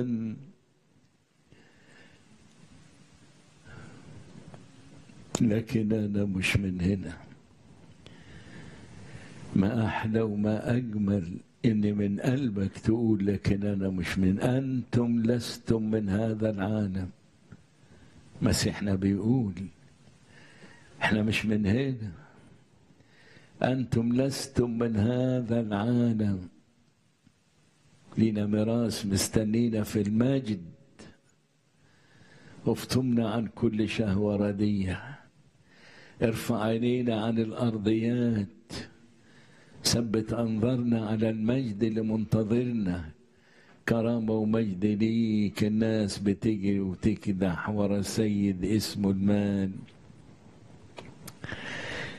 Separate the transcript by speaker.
Speaker 1: دائما لكن أنا مش من هنا ما أحلى وما أجمل إن من قلبك تقول لكن أنا مش من أنتم لستم من هذا العالم مسيحنا بيقول احنا مش من هنا أنتم لستم من هذا العالم لينا ميراث مستنينا في المجد افطمنا عن كل شهوة ردية ارفع عينينا عن الأرضيات ثبت أنظرنا على المجد اللي منتظرنا كرامة ومجد ليك الناس بتجري وتكدح ورا السيد اسمه المال